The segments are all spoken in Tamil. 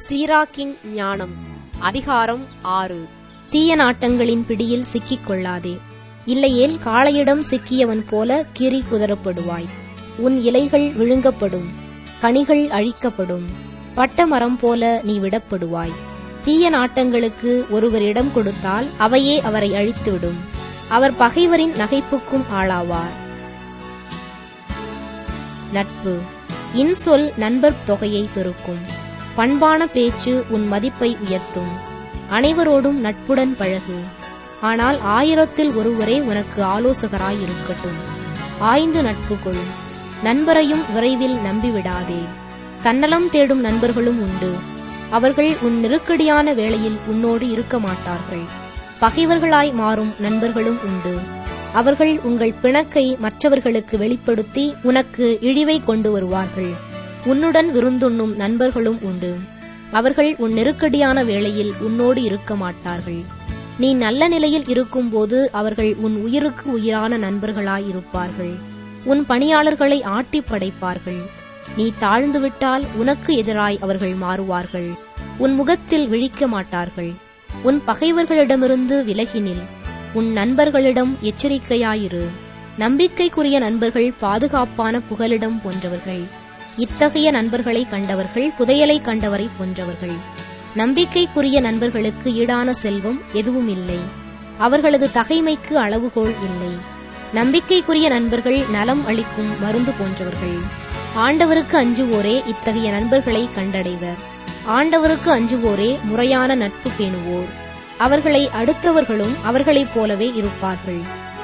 சீராக்கின் ஞானம் அதிகாரம் ஆறு தீய நாட்டங்களின் பிடியில் சிக்கிக் கொள்ளாதே இல்லையேல் காளையிடம் சிக்கியவன் போல கீறி குதறப்படுவாய் உன் இலைகள் விழுங்கப்படும் கனிகள் அழிக்கப்படும் பட்ட மரம் போல நீ விடப்படுவாய் தீய நாட்டங்களுக்கு ஒருவர் இடம் கொடுத்தால் அவையே அவரை அழித்துவிடும் அவர் பகைவரின் நகைப்புக்கும் ஆளாவார் நட்பு இன்சொல் நண்பர் தொகையை பெருக்கும் பண்பான பேச்சு உன் மதிப்பை உயர்த்தும் அனைவரோடும் நட்புடன் பழகு ஆனால் ஆயிரத்தில் ஒருவரே உனக்கு ஆலோசகராய் இருக்கட்டும் ஆய்ந்து நட்பு கொள் நண்பரையும் விரைவில் நம்பிவிடாதே தன்னலம் தேடும் நண்பர்களும் உண்டு அவர்கள் உன் நெருக்கடியான வேளையில் உன்னோடு இருக்க மாட்டார்கள் பகைவர்களாய் மாறும் நண்பர்களும் உண்டு அவர்கள் உங்கள் பிணக்கை மற்றவர்களுக்கு வெளிப்படுத்தி உனக்கு இழிவை கொண்டு வருவார்கள் உன்னுடன் விருந்துண்ணும் நண்பர்களும் உண்டு அவர்கள் உன் நெருக்கடியான வேளையில் உன்னோடு இருக்க மாட்டார்கள் நீ நல்ல நிலையில் இருக்கும்போது அவர்கள் உன் உயிருக்கு உயிரான நண்பர்களாய் இருப்பார்கள் உன் பணியாளர்களை ஆட்டி படைப்பார்கள் நீ தாழ்ந்துவிட்டால் உனக்கு எதிராய் அவர்கள் மாறுவார்கள் உன் முகத்தில் விழிக்க மாட்டார்கள் உன் பகைவர்களிடமிருந்து விலகினில் உன் நண்பர்களிடம் எச்சரிக்கையாயிரு நம்பிக்கைக்குரிய நண்பர்கள் பாதுகாப்பான புகலிடம் போன்றவர்கள் இத்தகைய நண்பர்களை கண்டவர்கள் புதையலை கண்டவரை போன்றவர்கள் நம்பிக்கைக்குரிய நண்பர்களுக்கு ஈடான செல்வம் எதுவும் இல்லை அவர்களது தகைமைக்கு அளவுகோல் இல்லை நம்பிக்கைக்குரிய நண்பர்கள் நலம் அளிக்கும் மருந்து போன்றவர்கள் ஆண்டவருக்கு அஞ்சுவோரே இத்தகைய நண்பர்களை கண்டடைவர் ஆண்டவருக்கு அஞ்சுவோரே முறையான நட்பு பேணுவோர் அவர்களை அடுத்தவர்களும் அவர்களைப் போலவே இருப்பார்கள்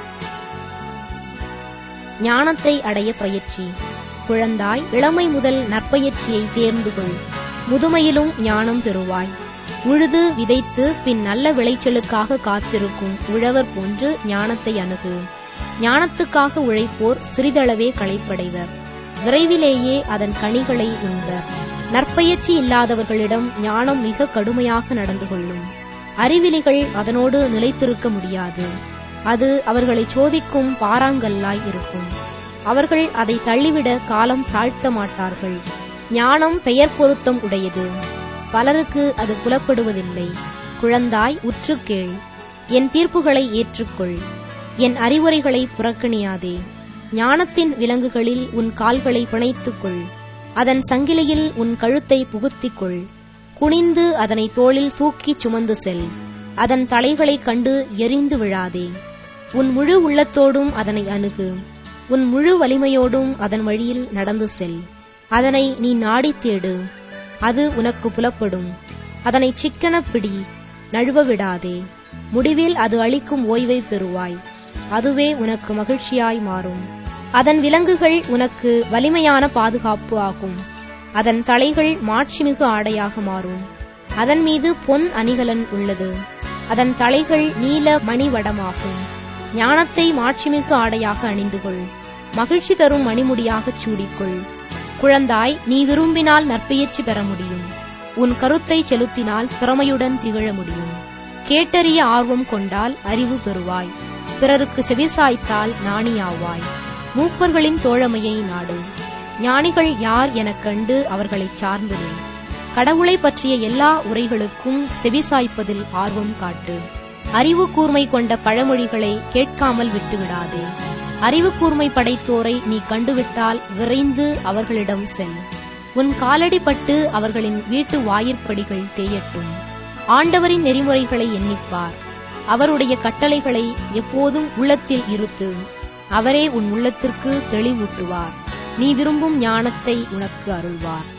ஞானத்தை அடைய பயிற்சி குழந்தாய் இளமை முதல் நற்பயிற்சியை தேர்ந்து கொள் முதுமையிலும் ஞானம் பெறுவாய் உழுது விதைத்து பின் நல்ல விளைச்சலுக்காக காத்திருக்கும் உழவர் போன்று ஞானத்தை அணுகு ஞானத்துக்காக உழைப்போர் சிறிதளவே களைப்படைவர் விரைவிலேயே அதன் கனிகளை உண்பர் நற்பயிற்சி இல்லாதவர்களிடம் ஞானம் மிக கடுமையாக நடந்து கொள்ளும் அறிவிலிகள் அதனோடு நிலைத்திருக்க முடியாது அது அவர்களை சோதிக்கும் பாறாங்கல்லாய் இருக்கும் அவர்கள் அதை தள்ளிவிட காலம் தாழ்த்த மாட்டார்கள் ஞானம் பெயர் பொருத்தம் உடையது பலருக்கு அது புலப்படுவதில்லை குழந்தாய் உற்று கேள் என் தீர்ப்புகளை ஏற்றுக்கொள் என் அறிவுரைகளை புறக்கணியாதே ஞானத்தின் விலங்குகளில் உன் கால்களை பிணைத்துக்கொள் அதன் சங்கிலியில் உன் கழுத்தை புகுத்திக்கொள் குனிந்து அதனை தோளில் தூக்கிச் சுமந்து செல் அதன் தலைகளைக் கண்டு எரிந்து விழாதே உன் முழு உள்ளத்தோடும் அதனை அணுகு உன் முழு வலிமையோடும் அதன் வழியில் நடந்து செல் அதனை நீ நாடித் தேடு அது உனக்கு புலப்படும் அதனை சிக்கனப் பிடி நழுவ விடாதே முடிவில் அது அளிக்கும் ஓய்வை பெறுவாய் அதுவே உனக்கு மகிழ்ச்சியாய் மாறும் அதன் விலங்குகள் உனக்கு வலிமையான பாதுகாப்பு ஆகும் அதன் தலைகள் மாட்சிமிகு ஆடையாக மாறும் அதன் மீது பொன் அணிகலன் உள்ளது அதன் தலைகள் நீல மணிவடமாகும் ஞானத்தை மாட்சிமிகு ஆடையாக அணிந்து கொள் மகிழ்ச்சி தரும் மணிமுடியாகச் சூடிக்கொள் குழந்தாய் நீ விரும்பினால் நற்பயிற்சி பெற முடியும் உன் கருத்தை செலுத்தினால் திறமையுடன் திகழ முடியும் கேட்டறிய ஆர்வம் கொண்டால் அறிவு பெறுவாய் பிறருக்கு செவிசாய்த்தால் நாணியாவாய் மூப்பர்களின் தோழமையை நாடு ஞானிகள் யார் எனக் கண்டு அவர்களைச் சார்ந்து நில் கடவுளை பற்றிய எல்லா உரைகளுக்கும் செவிசாய்ப்பதில் ஆர்வம் காட்டு அறிவு கூர்மை கொண்ட பழமொழிகளை கேட்காமல் விட்டுவிடாதே அறிவு கூர்மை படைத்தோரை நீ கண்டுவிட்டால் விரைந்து அவர்களிடம் செல் உன் காலடி பட்டு அவர்களின் வீட்டு வாயிற்படிகள் தேயட்டும் ஆண்டவரின் நெறிமுறைகளை எண்ணிப்பார் அவருடைய கட்டளைகளை எப்போதும் உள்ளத்தில் இருத்து அவரே உன் உள்ளத்திற்கு தெளிவூட்டுவார் நீ விரும்பும் ஞானத்தை உனக்கு அருள்வார்